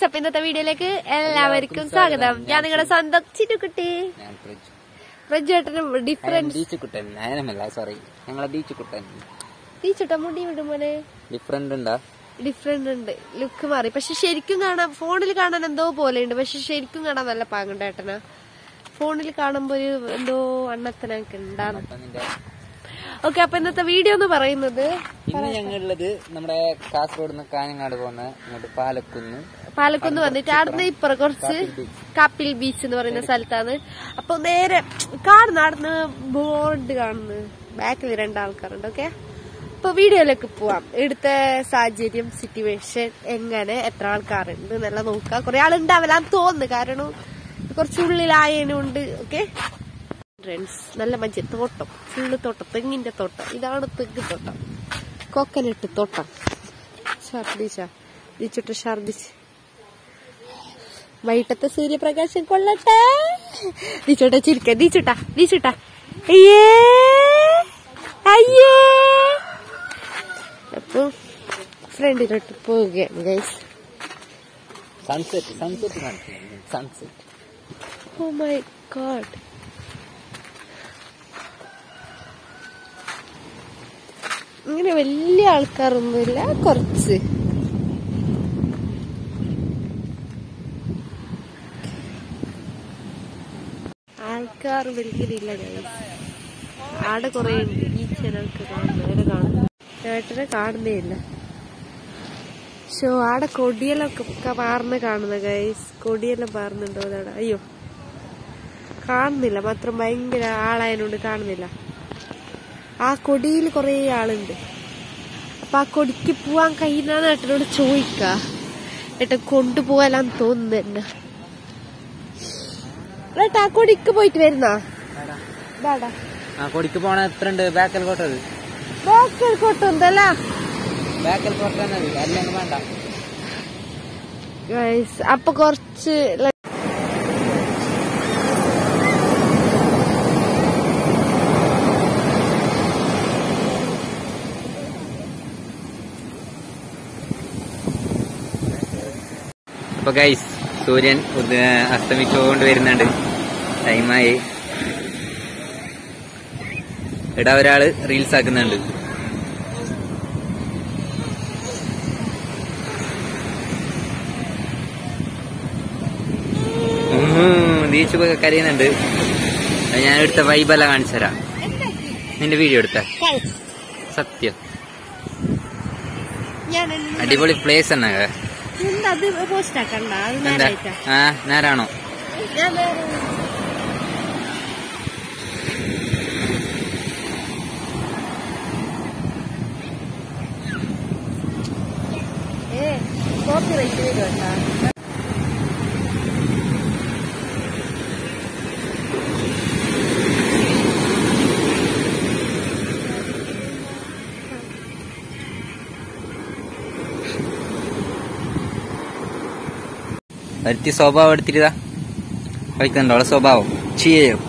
അപ്പൊ ഇന്നത്തെ വീഡിയോയിലേക്ക് എല്ലാവർക്കും സ്വാഗതം ഞാൻ നിങ്ങളുടെ സ്വന്തം ചിറ്റുകുട്ടി ഞാൻ പ്രജു. പ്രജേട്ടന് ഞാൻ ഡിഫറൻസ് ഡീച്ചുക്കുട്ടൻ ഞാനല്ല സോറി ഞങ്ങളെ ഡീച്ചുക്കുട്ടൻ ടീച്ചട്ട മുടി വിടുമോനെ ഡിഫറെന്റ് ഉണ്ടാ ഡിഫറെന്റ് ഉണ്ട് ലുക്ക് മാറി പക്ഷെ ശരിക്കും കാണാൻ ഫോണിൽ കാണാൻ എന്തോ പോലെ ഉണ്ട് പക്ഷെ ശരിക്കും കാണാൻ നല്ല പാങ്ങുണ്ട് ഏട്ടനാ ഫോണിൽ കാണുമ്പോ ഒരു എന്തോ അണ്ണത്തനൊക്കെ ഉണ്ടാകും അപ്പൊ നിന്റെ ഓക്കെ അപ്പൊ ഇന്നത്തെ വീഡിയോ എന്ന് പറയുന്നത് ഇന്ന് ഞങ്ങളുള്ളത് നമ്മുടെ കാസർഗോഡ് നിന്ന് കാഞ്ഞങ്ങാട് പോകുന്ന ഇങ്ങോട്ട് പാലക്കുന്ന് പാലക്കുന്ന് വന്നിട്ട് അവിടുന്ന് ഇപ്പുറം കുറച്ച് കപ്പിൽ ബീച്ച് എന്ന് പറയുന്ന സ്ഥലത്താണ് അപ്പൊ നേരെ കാണുന്ന അവിടുന്ന് ബോർഡ് കാണുന്നു ബാക്കിൽ രണ്ടാൾക്കാരുണ്ട് ഓക്കെ അപ്പൊ വീഡിയോയിലേക്ക് പോവാം ഇവിടുത്തെ സാഹചര്യം സിറ്റുവേഷൻ എങ്ങനെ എത്ര ആൾക്കാരുണ്ട് എന്നെല്ലാം നോക്കാം കുറെ ആളുണ്ടാവില്ലാന്ന് തോന്നുന്നു കാരണം കുറച്ച് ഉള്ളിലായതിനുണ്ട് ഓക്കെ ഫ്രണ്ട്സ് നല്ല മഞ്ഞ തോട്ടം ഫുള്ള് തോട്ടം തെങ്ങിന്റെ തോട്ടം ഇതാണ് തെങ്ങ് തോട്ടം കോക്കനട്ട് തോട്ടം ഛർദിച്ച ദിച്ചിട്ട് ഛർദിച്ച് വൈകിട്ടത്തെ സൂര്യപ്രകാശം കൊള്ളട്ടെ ദിച്ചോട്ടെ ചിരിക്ക ദിച്ചുട്ടാ ദിച്ചുട്ടാ അയ്യേ അയ്യേ അപ്പൊ ഫ്രണ്ടിലോട്ട് പോവുകയാണ് ഗൈസ് സൺസെറ്റ് സൺസെറ്റ് കാണിച്ചു സൺസെറ്റ് ഓ മൈ ഗോഡ് ഇങ്ങനെ വലിയ ആൾക്കാരൊന്നുമില്ല കുറച്ച് ആൾക്കാർ വലിയതില്ല guys. ആടെ കൊറേ ഉണ്ട് ഈ ചാനൽക്ക് കാണുന്നവരെ കാണുന്നു ഏട്ടനെ കാണുന്നേ ഇല്ല ഷോ ആടെ കൊടിയെല്ലാം പാർന്ന് കാണുന്ന ഗൈസ് കൊടിയെല്ലാം പാർന്നുണ്ടോ അതാണ് അയ്യോ കാണുന്നില്ല മാത്രം ഭയങ്കര ആളായതുകൊണ്ട് കാണുന്നില്ല ആ കൊടിയിൽ കുറേ ആളുണ്ട് അപ്പൊ ആ കൊടിക്ക് പോവാൻ കഴിയുന്ന ഏട്ടനോട് ചോദിക്ക ഏട്ടൻ കൊണ്ടുപോകാൻ തോന്നുന്നു എന്നെ ഏട്ടാ ആ കൊടിക്ക് പോയിട്ട് വരുന്നാ ബാടാ ആ കൊടിക്ക് പോണ എത്ര ഉണ്ട് ബാക്കൽ കോട്ടത് ബാക്കിൽ കൊട്ടുണ്ടല്ല ബാക്കൽ കോട്ട അല്ലെങ്കിൽ വേണ്ട ഗൈസ് അപ്പൊ കുറച്ച് ല- അപ്പൊ ഗൈസ് സൂര്യൻ ഉദ- അസ്തമിച്ചുകൊണ്ട് വരുന്നുണ്ട് ടൈമായി ഇവിടെ ഒരാള് റീൽസ് ആക്കുന്നുണ്ട് ദീച്ചു കരയുന്നുണ്ട് അത് ഞാൻ എടുത്ത വൈബല്ല കാണിച്ചു തരാം നിന്റെ വീഡിയോ എടുത്ത സത്യം ഞാൻ അടിപൊളി പ്ലേസ് തന്നെ എന്താ അത് പോസ്റ്റ് ആക്കണ്ട അത് എന്താ നേരായിട്ടാ ആ നേരാണോ ഞാൻ വേറെ ഏ കോപ്പി റൈറ്റ് വരുവാ ഒരുത്തി സ്വഭാവം എടുത്തിട്ടാ കളിക്കുന്നുണ്ടോ അവളെ സ്വഭാവം ചീപ്പ്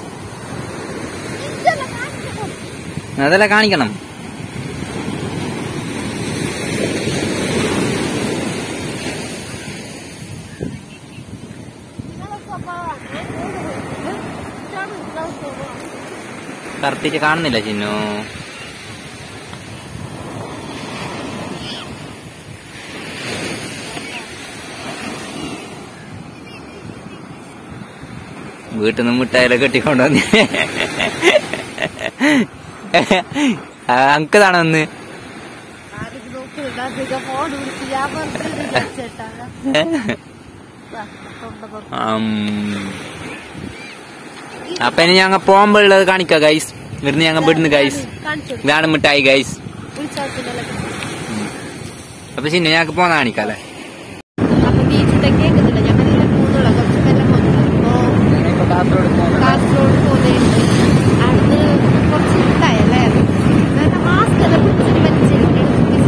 അതെല്ലാം കാണിക്കണം കറക്റ്റിട്ട് കാണുന്നില്ല ചിന്നു വീട്ടിൽ നിന്ന് മിഠായിലൊക്കെ കെട്ടിക്കൊണ്ടുവന്ന് അങ്കതാണോ ഒന്ന് ആരും നോക്കുന്നുണ്ട് അധികം ഫോൺ വിളിച്ച് ഞാൻ പറഞ്ഞു ചേട്ടാ തൊണ്ട തുറന്ന്. ആം. അപ്പൊ ഇനി ഞങ്ങ പോകുമ്പോഴുള്ളത് കാണിക്കാം ഗൈസ് ഇവിടുന്ന് ഞങ്ങ വിടുന്നു ഗൈസ് കാണിച്ചു ഇതാണ് മിഠായി ഗൈസ് വിളിച്ചാൽ അപ്പൊ ചിന്നു ഞങ്ങൾക്ക് പോന്ന കാണിക്കാല്ലേ അപ്പൊ ബീച്ചിന്റെ കേൾക്കുന്നില്ല ഞങ്ങൾ ഇതിലെ പോകുന്നുള്ള കുറച്ച് പേരെ പോകുന്നു കാസർഗോഡ് പോകുന്നുണ്ട് അന്ന് കുറച്ച് ഇട്ടായല്ലേ കാരണം മാസ്ക് എല്ലാം പിടിച്ചിട്ട് വലിച്ചെടുത്തിട്ട്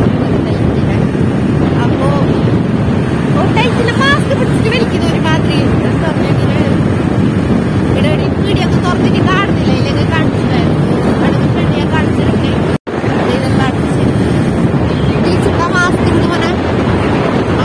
അപ്പോ ടൈറ്റില് മാസ്ക് പിടിച്ചിട്ട് വലിക്കുന്ന ഒരു മാതിരി എന്താ പറഞ്ഞെങ്കില് ഇവിടെ ഒരു പീടിയ ഒന്ന് തുറന്നിട്ട് കാണുന്നില്ല ഇല്ലെങ്കിൽ കാണിച്ചിട്ടായിരുന്നു അടുത്ത പെണ്ണിയെ കാണിച്ചിട്ടുണ്ട് ഇതെല്ലാം അടിച്ച് ടീച്ചർ മാസ്ക് ഇടുന്ന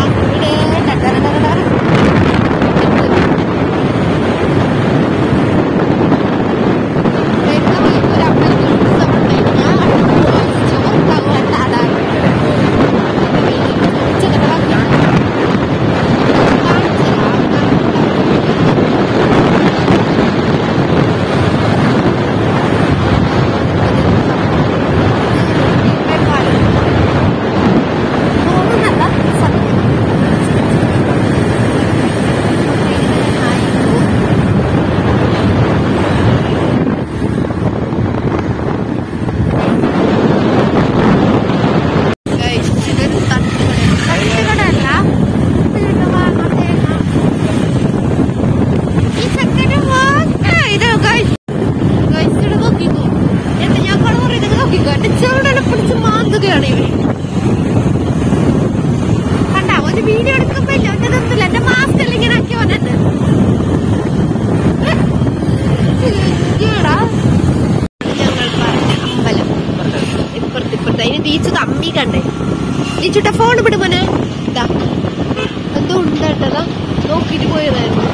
ഇച്ചുട്ട ഫോൺ വിട് മോനെ ഇതാ എന്തോ ഉണ്ടായിട്ടതാ നോക്കിട്ട് പോയതായിരുന്നു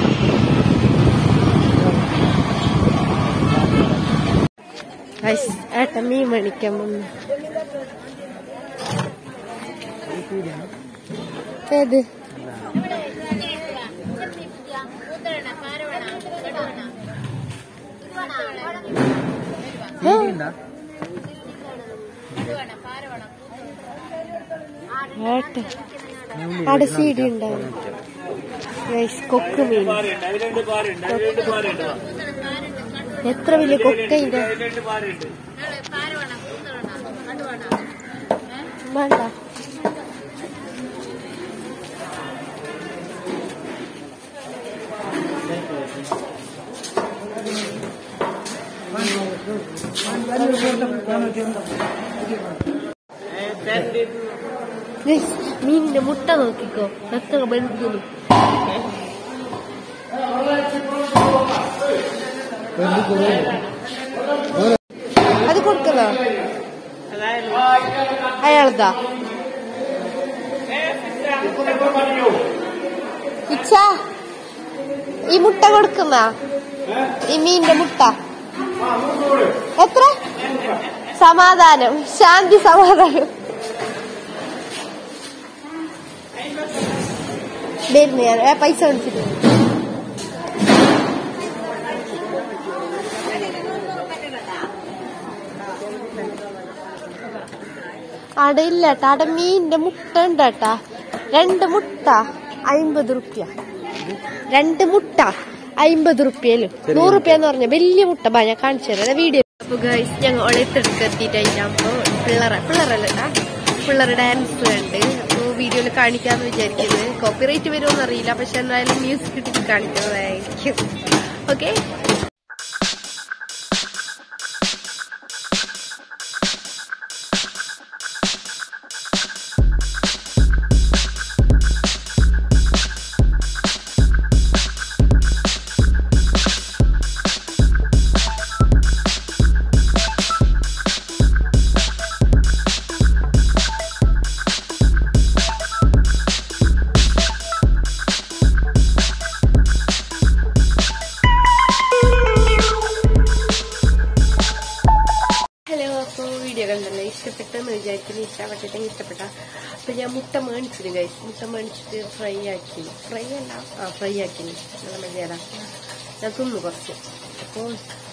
ഗൈസ്, ഏട്ടൻ മീൻ മേടിക്കാൻ വന്നു ഏത് ആ, ഏട്ടൻ അവിടെ സീഡി ഉണ്ടാവും ഗൈസ് കൊക്ക് മീൻ എത്ര വലിയ കൊക്കയിന്റെ വേണ്ട ഗൈസ്, മീനിന്റെ മുട്ട നോക്കിക്കോ എത്ര വലുതുന്നു അത് കൊടുക്കണോ അയാളതാ ഇച്ഛ ഈ മുട്ട കൊടുക്കുന്ന ഈ മീനിന്റെ മുട്ട എത്ര സമാധാനം ശാന്തി സമാധാനം വരുന്നു ഞാൻ ഏ, പൈസ കൊടുത്തിട്ട് അവിടെ ഇല്ല ഏട്ടാ അവിടെ മീനിന്റെ മുട്ട ഉണ്ട് ഏട്ടാ രണ്ട് മുട്ട അയിമ്പത് റുപ്യ രണ്ട് മുട്ട അയിമ്പത് റുപ്യയില് നൂറ് റുപ്യ എന്ന് പറഞ്ഞ വലിയ മുട്ട ബാ ഞാൻ കാണിച്ചു തരാം വീഡിയോ അപ്പൊ ഗൈസ് ഞങ്ങൾ ഒളത്തെടുക്ക് എത്തിയിട്ടായിട്ടാകുമ്പോ പിള്ളേരെ പിള്ളേരല്ല പിള്ളേരുടെ ഡാൻസ് ഉണ്ട് അപ്പൊ വീഡിയോയിൽ കാണിക്കാന്ന് വിചാരിക്കുന്നത് കോപ്പിറൈറ്റ് വരുമോന്ന് അറിയില്ല പക്ഷെ എന്തായാലും മ്യൂസിക് ഇട്ടിട്ട് കാണിക്കുന്നതായിരിക്കും ഓക്കെ ഹലോ അപ്പോൾ വീഡിയോ കണ്ടല്ലോ ഇഷ്ടപ്പെട്ടെന്ന് വിചാരിക്കുന്നു ഇഷ്ടപ്പെട്ടിട്ടെങ്കിൽ ഇഷ്ടപ്പെട്ട അപ്പൊ ഞാൻ മുട്ട മേടിച്ചിട്ട് കഴിച്ചു മുട്ട മേടിച്ചിട്ട് ഫ്രൈ ആക്കി ഫ്രൈ അല്ല ആ ഫ്രൈ ആക്കി നല്ല മതിയാടാ ഞാൻ തിന്നു കുറച്ച് അപ്പോൾ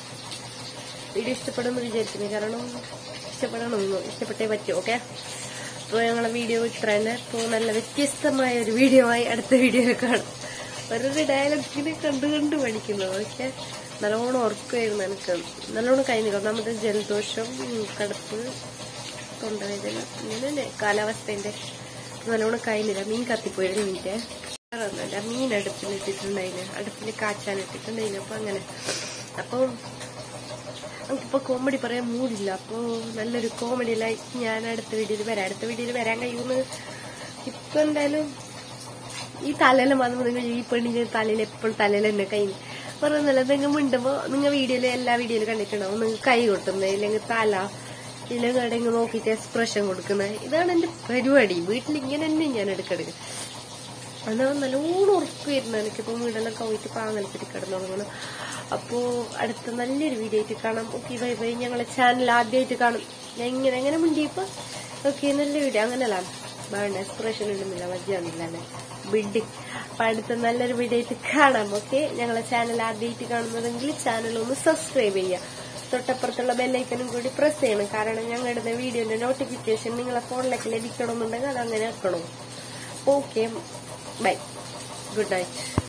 വീഡിയോ ഇഷ്ടപ്പെടുമെന്ന് വിചാരിക്കുന്നു കാരണം ഇഷ്ടപ്പെടണമെന്നു ഇഷ്ടപ്പെട്ടേ പറ്റൂ ഓക്കെ അപ്പോൾ ഞങ്ങളെ വീഡിയോ ഇത്ര തന്നെ ഇപ്പോൾ നല്ല വ്യത്യസ്തമായ ഒരു വീഡിയോ ആയി അടുത്ത വീഡിയോയിൽ കാണാം ഓരോരു ഡയലോഗിനെ കണ്ടു കണ്ട് പഠിക്കുന്നു പക്ഷെ നല്ലോണം ഉറക്കമായിരുന്നു എനിക്ക് നല്ലോണം കഴിഞ്ഞില്ല ഒന്നാമത് ജലദോഷം ഉം, കടുപ്പ് തൊണ്ടവേദന ഇങ്ങനെ കാലാവസ്ഥേന്റെ നല്ലോണം കഴിഞ്ഞില്ല മീൻ കത്തിപ്പോയിരുന്നു മീൻ്റെ വേറൊന്നുമല്ല മീൻ അടുപ്പിൽ ഇട്ടിട്ടുണ്ടായിന് അടുപ്പിൽ കാച്ചാൻ ഇട്ടിട്ടുണ്ടായിന് അപ്പൊ അങ്ങനെ അപ്പോൾ നമുക്കിപ്പോ കോമഡി പറയാൻ മൂടില്ല അപ്പോ നല്ലൊരു കോമഡി ലൈക്ക് ഞാൻ അടുത്ത വീഡിയോയിൽ വരാം അടുത്ത വീഡിയോയിൽ വരാൻ കഴിയുമെന്ന് ഇപ്പൊ എന്തായാലും ഈ തലയില വന്നു നിങ്ങൾ ഈ പെണ്ണിന്റെ തലയിൽ എപ്പോഴും തലയിൽ തന്നെ കൈ പറയുന്നില്ല നിങ്ങൾ മിണ്ടുമ്പോ നിങ്ങൾ വീഡിയോയിൽ എല്ലാ വീഡിയോയിലും കണ്ടിട്ടുണ്ടാവും നിങ്ങൾ കൈ കൊട്ടുന്നത് ഇല്ലെങ്കിൽ തല ഇല്ലെങ്കിൽ എവിടെയെങ്കിലും നോക്കിയിട്ട് എക്സ്പ്രഷൻ കൊടുക്കുന്നത് ഇതാണ് എന്റെ പരിപാടി വീട്ടിൽ ഇങ്ങനെ തന്നെ ഞാൻ എടുക്കെടുക്കുക അന്ന് നല്ലോണം ഉറക്കുമായിരുന്നു എനിക്കിപ്പോ വീടെല്ലാം പോയിട്ട് പാങ്ങലത്തിട്ട് കിടന്നുറങ്ങണം അപ്പോ അടുത്ത നല്ലൊരു വീഡിയോ ആയിട്ട് കാണാം ഓക്കെ ബൈ ബൈ ഞങ്ങളെ ചാനൽ ആദ്യമായിട്ട് കാണും ഞാൻ ഇങ്ങനെ എങ്ങനെ മുണ്ടിയപ്പോ ഓക്കെ നല്ല വീഡിയോ അങ്ങനല്ല വേണ്ട എക്സ്പ്രഷൻ ഇടുന്നില്ല മതിയാവുന്നില്ല അല്ലെ ബിഡ് അപ്പൊ അടുത്ത നല്ലൊരു വീഡിയോ ആയിട്ട് കാണാം ഓക്കെ ഞങ്ങളെ ചാനൽ ആദ്യമായിട്ട് കാണുന്നതെങ്കിൽ ചാനൽ ഒന്ന് സബ്സ്ക്രൈബ് ചെയ്യുക തൊട്ടപ്പുറത്തുള്ള ബെല്ലൈക്കനും കൂടി പ്രസ് ചെയ്യണം കാരണം ഞങ്ങളുടെ വീഡിയോന്റെ നോട്ടിഫിക്കേഷൻ നിങ്ങളെ ഫോണിലേക്ക് ലഭിക്കണമെന്നുണ്ടെങ്കിൽ അത് അങ്ങനെ ആക്കണം ഓക്കെ ബൈ ഗുഡ് നൈറ്റ്